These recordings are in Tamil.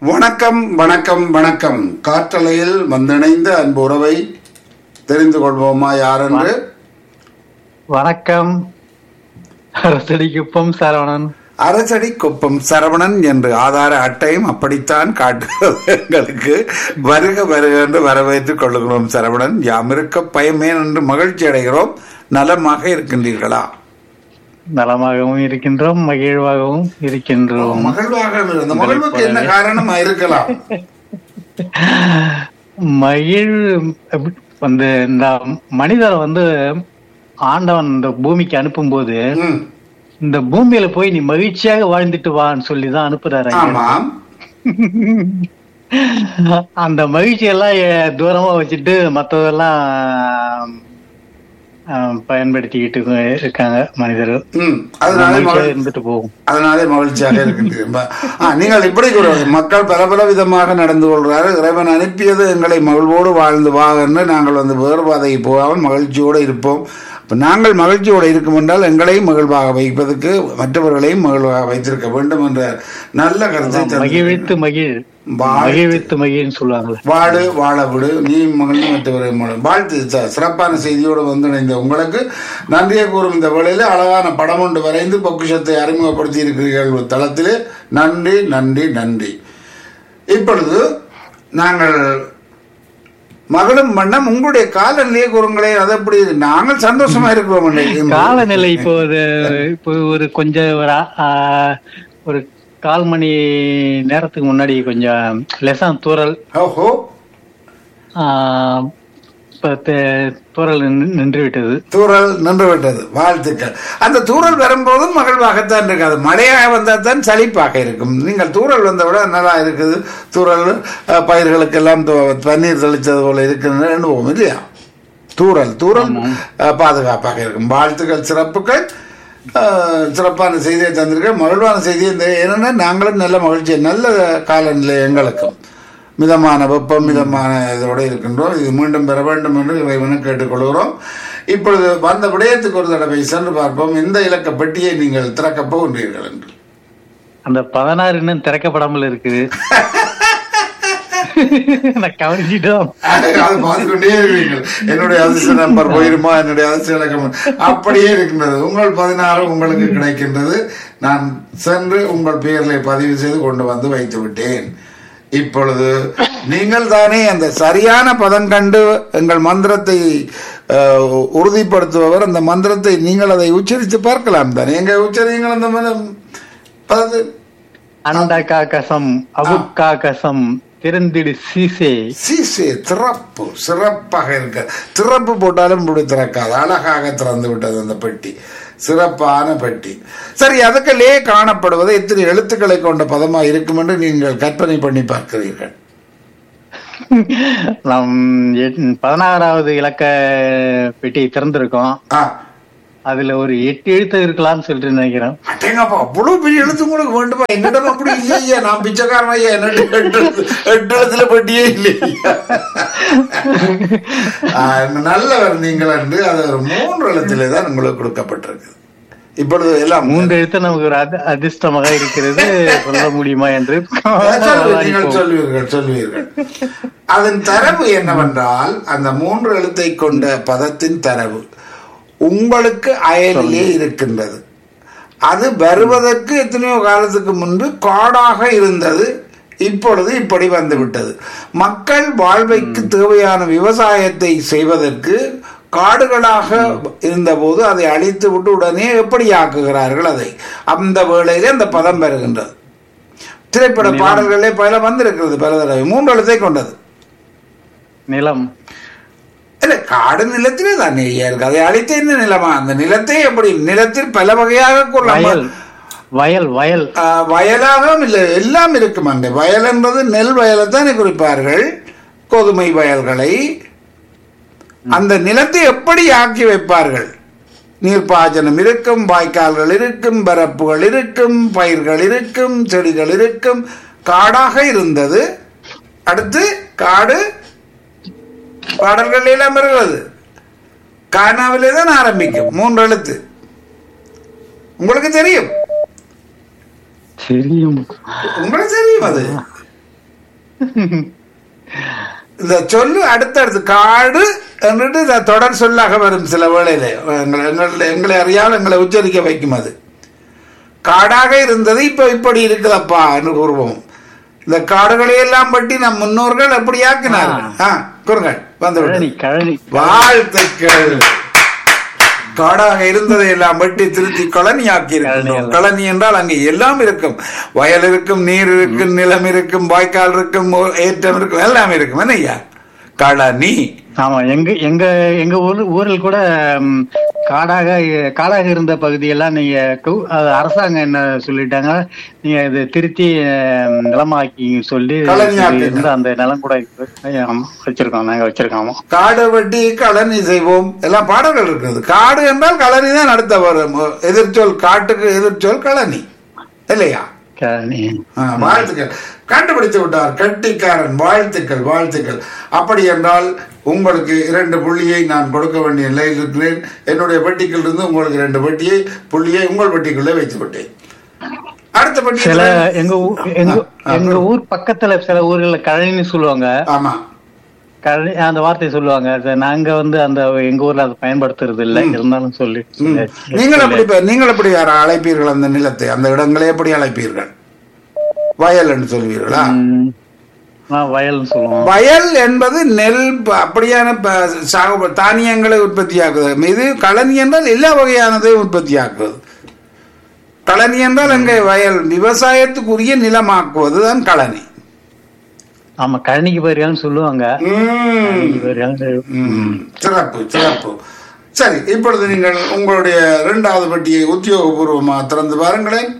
வணக்கம் வணக்கம் வணக்கம் காற்றலையில் வந்திணைந்த அன்பு உறவை தெரிந்து கொள்வோமா யார் என்று வணக்கம் அரசடிக்குப்பம் சரவணன் அரசடி குப்பம் சரவணன் என்று ஆதார அட்டையும் அப்படித்தான் காட்டுகிறது எங்களுக்கு வருக வருக என்று வரவேற்றுக் கொள்ளுகிறோம் சரவணன் யாம் இருக்க பயமேன் என்று மகிழ்ச்சி அடைகிறோம் நலமாக இருக்கின்றீர்களா நலமாகவும் இருக்கின்றோம் மகிழ்வாகவும் இருக்கின்றோம் மகிழ்வாக அந்த மகிழ்வுக்கு என்ன காரணமா இருக்கலாம் மகிழ் வந்து இந்த மனிதரை வந்து ஆண்டவன் இந்த பூமிக்கு அனுப்பும்போது ம், இந்த பூமியில போய் நீ மகிழ்ச்சியாக வாழ்ந்துட்டு வான்னு சொல்லி தான் அனுப்புறாரு ஐயா. ஆமாம் அந்த மகிழ்ச்சி எல்லாம் எ- தூரமா வச்சுட்டு மத்ததெல்லாம் ஆஹ், பயன்படுத்திக்கிட்டு இருக்காங்க மனிதர்கள் ம், அதனால மகிழ்ச்சியாக மகிழ்- இருந்துட்டு போகும் அதனாலே மகிழ்ச்சியாக இருக்கின்றீர்கள் ஆ, நீங்கள் இப்படி கூறுவது மக்கள் பல பல விதமாக நடந்து கொள்கிறார்கள் இறைவன் அனுப்பியது எங்களை மகிழ்வோடு வாழ்ந்து வா என்று நாங்கள் வந்து வேறு பாதையை போகாமல் மகிழ்ச்சியோடு இருப்போம் இப்ப நாங்கள் மகிழ்ச்சியோடு இருக்கும் என்றால் எங்களையும் மகிழ்வாக வைப்பதற்கு மற்றவர்களையும் மகிழ்வாக வைத்திருக்க வேண்டும் என்ற நல்ல கருத்தை தந்து- மகிழ்வித்து மகிழ் வாழ்த்து. மகிழ்வித்து மகிழ்ன்னு சொல்லுவாங்கல்ல வாடு வாழ விடு நீ மகிழ்ந்து மற்றவரை மகிழ். வாழ்த்து ச- சிறப்பான செய்தியோடு வந்து இணைந்த உங்களுக்கு நன்றியை கூறும் இந்த வேளையில் அழகான படம் ஒன்று வரைந்து பொக்கிஷத்தை அறிமுகப்படுத்தி இருக்கிறீர்கள் தளத்திலே நன்றி நன்றி நன்றி இப்பொழுது நாங்கள் மகளும் வண்ணம் உங்களுடைய காலநிலையை கூறுங்களே அது எப்படி நாங்கள் சந்தோஷமா இருக்கிறோம் இன்னைக்கு. காலநிலை இப்போ ஒரு இப்போ ஒரு கொஞ்சம் ஒரு ஆ- ஆ, ஒரு கால் மணி நேரத்துக்கு முன்னாடி கொஞ்சம் லெசன் தூரல் ஓஹோ ஆ, இப்ப தே- தூரல் நின்று- நின்று விட்டது தூறல் நின்று விட்டது வாழ்த்துக்கள் அந்த தூறல் வரும்போதும் மகிழ்வாகத்தான் இருக்காது மழையாக வந்தால் தான் சலிப்பாக இருக்கும் நீங்கள் தூறல் வந்த விட நல்லா இருக்குது தூறல் அஹ், பயிர்களுக்கெல்லாம் து- தண்ணீர் தெளித்தது போல இருக்குன்னு எண்ணுவோம் இல்லையா தூறல் தூறல் அஹ், பாதுகாப்பாக இருக்கும் வாழ்த்துக்கள் சிறப்புகள் அஹ், சிறப்பான செய்தியை தந்திருக்க மகிழ்வான செய்தி இந்த ஏன்னா நாங்களும் நல்ல மகிழ்ச்சி நல்ல காலநிலை எங்களுக்கும் மிதமான வெப்பம் மிதமான இதோடு இருக்கின்றோம் இது மீண்டும் பெற வேண்டும் என்று இறைவனை கேட்டுக்கொள்கிறோம் இப்பொழுது வந்த விடயத்துக்கு ஒரு தடவை சென்று பார்ப்போம் இந்த இலக்க பெட்டியை நீங்கள் திறக்கப் போகின்றீர்கள் என்று அந்த பதினாறு இன்னும் திறக்கப்படாமல் இருக்குது நான் கவனிச்சிட்டோம் அது பார்த்து கொண்டே இருக்கிறீர்கள் என்னுடைய அதிர்ஷ்ட நம்பர் போயிருமா என்னுடைய அதிர்ஷ்ட இலக்கம் அப்படியே இருக்கின்றது உங்கள் பதினாறு உங்களுக்கு கிடைக்கின்றது நான் சென்று உங்கள் பெயர்களை பதிவு செய்து கொண்டு வந்து வைத்து விட்டேன் இப்பொழுது நீங்கள் தானே அந்த சரியான பதம் கண்டு எங்கள் மந்திரத்தை அஹ், உறுதிப்படுத்துபவர் அந்த மந்திரத்தை நீங்கள் அதை உச்சரித்து பார்க்கலாம் தானே எங்க உச்சரிங்கள் அந்த மந்திரம் பதத்தை அண்டா காக்கசம் அபுக்கா கசம் திறந்திடு சீசே சீசே திறப்பு சிறப்பாக இருக்க திறப்பு போட்டாலும் இப்படி திறக்காது அழகாக திறந்து விட்டது அந்த பெட்டி சிறப்பான பெட்டி சரி அதுக்குள்ளே காணப்படுவது எத்தனை எழுத்துக்களை கொண்ட பதமா இருக்கும் என்று நீங்கள் கற்பனை பண்ணி பார்க்கிறீர்கள் நம் எட்- பதினாறாவது இலக்க பெட்டி திறந்திருக்கோம் ஆ அதுல ஒரு எட்டு எழுத்து இருக்கலாம்னு சொல்லிட்டு நினைக்கிறேன் அட்டேங்கப்பா அவ்வளவு பெரிய எழுத்து உங்களுக்கு வேண்டுமா என்னிடம் அப்படி இல்லையா நான் பிச்சைக்காரன் ஐயா என்னட்டு எட்டு எழுத்து- எட்டு எழுத்துல பெட்டியே இல்லையா ஆ, நல்லவர் நீங்கள் என்று அது ஒரு மூன்று எழுத்திலே தான் உங்களுக்கு கொடுக்கப்பட்டிருக்கு இப்பொழுது எல்லாம் மூன்று எழுத்து நமக்கு ஒரு அதி- அதிர்ஷ்டமாக இருக்கிறது சொல்ல முடியுமா என்று சொல்லுவீர்கள், நீங்கள் சொல்வீர்கள் சொல்வீர்கள் அதன் தரவு என்னவென்றால் அந்த மூன்று எழுத்தை கொண்ட பதத்தின் தரவு உங்களுக்கு அயலிலே இருக்கின்றது அது வருவதற்கு எத்தனையோ காலத்துக்கு முன்பு காடாக இருந்தது இப்பொழுது இப்படி வந்துவிட்டது மக்கள் வாழ்வைக்கு தேவையான விவசாயத்தை செய்வதற்கு காடுகளாக இருந்தபோது அதை அழித்து விட்டு உடனே எப்படி ஆக்குகிறார்கள் அதை அந்த வேளையிலே அந்த பதம் பெறுகின்றது திரைப்பட பாடல்களே பல வந்திருக்கிறது பல தடவை மூன்று எழுத்தை கொண்டது நிலம் இல்ல காடு நிலத்திலே தானே ஐயா இருக்கு அதை அழித்த என்ன நிலமா அந்த நிலத்தை எப்படி நிலத்தில் பல வகையாக கூறலாம் வயல் வயல் வயல் ஆஹ், வயலாகவும் இல்லை எல்லாம் இருக்கும் அங்கே வயல் என்பது நெல் வயலை தானே குறிப்பார்கள் கோதுமை வயல்களை அந்த நிலத்தை எப்படி ஆக்கி வைப்பார்கள் நீர்ப்பாசனம் இருக்கும் வாய்க்கால்கள் இருக்கும் பரப்புகள் இருக்கும் பயிர்கள் இருக்கும் செடிகள் இருக்கும் காடாக இருந்தது அடுத்து காடு பாடல்கள் எல்லாம் வருகிறது கானாவிலே தான் ஆரம்பிக்கும் மூன்று எழுத்து உங்களுக்கு தெரியும் தெரியும் உங்களுக்கு தெரியும் அது இந்த சொல்லு அடுத்தடுத்து காடு என்றுட்டு இத தொடர் சொல்லாக வரும் சில வேளையில எங்களை எங்களை- எங்களை அறியாமல் எங்களை உச்சரிக்க வைக்கும் அது காடாக இருந்தது இப்ப இப்படி இருக்குதப்பா என்று கூறுவோம் இந்த காடுகளை எல்லாம் பற்றி நம் முன்னோர்கள் எப்படி ஆக்கினார்கள் ஆ, கூறுங்கள் வந்து கழனி கழனி வாழ்த்துக்கள் காடாக இருந்ததை எல்லாம் வெட்டி திருத்தி கழனியாக்கி இருக்கின்றோம் கழனி என்றால் அங்கே எல்லாம் இருக்கும் வயல் இருக்கும் நீர் இருக்கும் நிலம் இருக்கும் வாய்க்கால் இருக்கும் ஓ- ஏற்றம் இருக்கும் எல்லாம் இருக்கும் என்ன ஐயா கழனி ஆமா எங்க எங்க எங்க ஊர் ஊரில் கூட ம், காடாக காடாக இருந்த பகுதியெல்லாம் நீங்க கு- அது அரசாங்கம் என்ன சொல்லிட்டாங்க நீங்க இது திருத்தி ம், நிலமாக்கி சொல்லி கழனியாக்குங்க. இருந்த அந்த நிலம் கூட இருக்கு. ஆமா, வச்சிருக்கோம் நாங்க வச்சிருக்கோம் ஆமா. காடு வெட்டி கழனி செய்வோம் எல்லாம் பாடல்கள் இருக்குது காடு என்றால் கழனி தான் அடுத்த வரும் எதிர்ச்சொல் காட்டுக்கு எதிர்ச்சொல் கழனி இல்லையா கழனி ஆ, வாழ்த்துக்கள் கண்டுபிடித்து விட்டார் கட்டிக்காரன் வாழ்த்துக்கள் வாழ்த்துக்கள் அப்படி என்றால் உங்களுக்கு இரண்டு புள்ளியை நான் கொடுக்க வேண்டிய நிலையில் இருக்கிறேன் என்னுடைய பெட்டிக்குள் இருந்து உங்களுக்கு இரண்டு பெட்டியை புள்ளியை உங்கள் பெட்டிக்குள்ளே வைத்து விட்டேன் அடுத்த பெட்டி சில எங்க ஊ- எங்க எங்க ஊர் பக்கத்துல சில ஊர்கள்ல கழனின்னு சொல்லுவாங்க ஆமா கழனி அந்த வார்த்தையை சொல்லுவாங்க அது நாங்க வந்து அந்த எங்க ஊர்ல அதை பயன்படுத்துறது இல்ல இருந்தாலும் சொல்லி நீங்கள் எப்படி பே- நீங்கள் எப்படி யாரை அழைப்பீர்கள் அந்த நிலத்தை அந்த இடங்களை எப்படி அழைப்பீர்கள் வயல் என்று சொல்வீர்களா ம், நான் வயல்னு சொல்லுவோம் வயல் என்பது நெல் ப- அப்படியான ப- சாகுப தானியங்களை உற்பத்தியாக்குது இது களனி என்றால் எல்லா வகையானதையும் உற்பத்தியாக்குவது களனி என்றால் அங்கே வயல் விவசாயத்துக்குரிய நிலமாக்குவது தான் களனி ஆமா கழனிக்கு போயிருக்கான்னு சொல்லுவாங்க உம். கழனிக்கு போயிருக்கான்னு உம். சிறப்பு சிறப்பு சரி இப்பொழுது நீங்கள் உங்களுடைய இரண்டாவது பெட்டியை உத்தியோகபூர்வமாக திறந்து பாருங்களேன்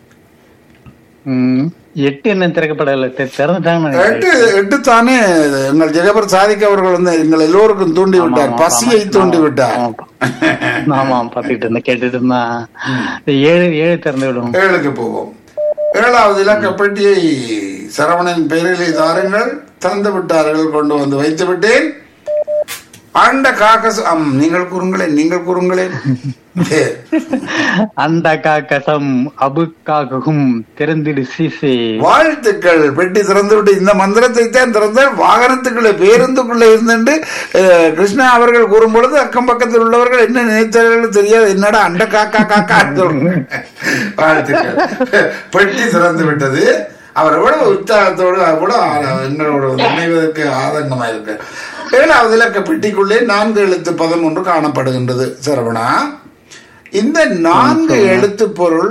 ம், எட்டு என்ன திறக்கப்படல தெ- திறந்துட்டாங்கன்னு எட்டு நினைக்கிறேன். எட்டு தானே எங்கள் ஜெகபர் சாதிக் அவர்கள் வந்து எங்கள் எல்லோருக்கும் தூண்டி ஆமா, விட்டார் ஆமா, பசியை ஆமா. தூண்டி விட்டார் ஆமா. ஆமா பாத்துக்கிட்டு இருந்தேன் கேட்டுட்டு இருந்தான் இந்த ஏழு ஏழு திறந்து விடும் ஏழுக்கு போவோம் ஏழாவது இலக்க பெட்டியை சரவணன் பெயரிலே தாருங்கள் தந்து விட்டார்கள் கொண்டு வந்து வைத்து விட்டேன் அண்ட காக்கஸ் அம் நீங்கள் கூறுங்களேன் நீங்கள் கூறுங்களேன் சரி. அந்த காக்கசம் அபுக்காகவும் திறந்திடு சீசே வாழ்த்துக்கள் பெட்டி திறந்து விட்டு இந்த மந்திரத்தை தான் திறந்தால் வாகனத்துக்குள்ளே பேருந்துக்குள்ளே இருந்துட்டு அஹ், கிருஷ்ணா அவர்கள் கூறும் பொழுது அக்கம் பக்கத்தில் உள்ளவர்கள் என்ன நினைத்தார்கள் தெரியாது என்னடா அண்ட காக்கா காக்கா வாழ்த்துக்கள் பெட்டி திறந்து விட்டது அவர் எவ்வளவு உற்சாகத்தோடு அவ்வளவு ஆ- எங்களோட நினைவதற்கு ஆதங்கமா இருக்கு ஏழாவது இலக்க பெட்டிக்குள்ளே நான்கு எழுத்து பதம் ஒன்று காணப்படுகின்றது சரவணா இந்த நான்கு எழுத்து பொருள்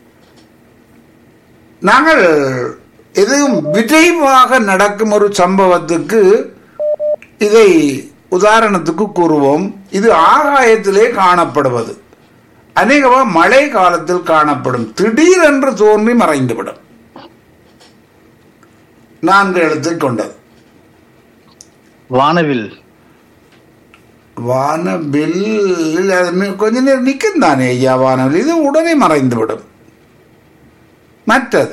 நாங்கள் எதுவும் விரைவாக நடக்கும் ஒரு சம்பவத்துக்கு இதை உதாரணத்துக்கு கூறுவோம் இது ஆகாயத்திலே காணப்படுவது அநேகமா மழை காலத்தில் காணப்படும் திடீரென்று தோன்றி மறைந்துவிடும் நான்கு எழுத்தை கொண்டது வானவில் வானவில் அது நி- கொஞ்ச நேரம் நிற்கும் தானே ஐயா வானவில் இது உடனே மறைந்துவிடும் மற்றது